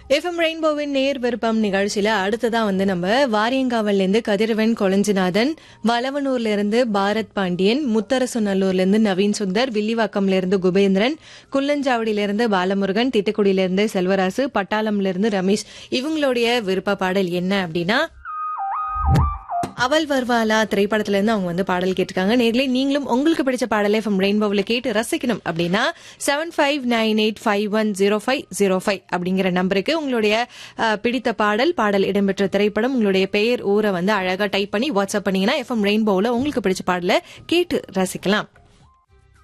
FM ரெயின்போவின் நேர் விருப்பம் நிகழ்ச்சியில அடுத்ததா வந்து நம்ம வாரியங்காவல்ல இருந்து கதிரவன் கொளஞ்சிநாதன் வளவனூர்ல இருந்து பாரத் பாண்டியன் முத்தரசுநல்லூர்ல இருந்து நவீன் சுந்தர் வில்லிவாக்கம்ல இருந்து குபேந்திரன் குள்ளஞ்சாவடியில இருந்து பாலமுருகன் திட்டுக்குடியில இருந்து செல்வராசு பட்டாளம்ல இருந்து ரமேஷ் இவங்களுடைய விருப்ப பாடல் என்ன அப்படின்னா அவள் வருவாளா திரைப்படத்துல இருந்து அவங்க வந்து பாடல் கேட்டிருக்காங்க நேர்ல நீங்களும் உங்களுக்கு பிடிச்ச பாடலை ஃப்ரம் ரெயின்போவில் கேட்டு ரசிக்கணும் அப்படின்னா seven five nine eight five one zero five zero five அப்படிங்கிற நம்பருக்கு உங்களுடைய அஹ், பிடித்த பாடல் பாடல் இடம்பெற்ற திரைப்படம் உங்களுடைய பெயர் ஊரை வந்து அழகா டைப் பண்ணி வாட்ஸ்அப் பண்ணீங்கன்னா எஃப்எம் ரெயின்போவில் உங்களுக்கு பிடிச்ச பாடலை கேட்டு ரசிக்கலாம்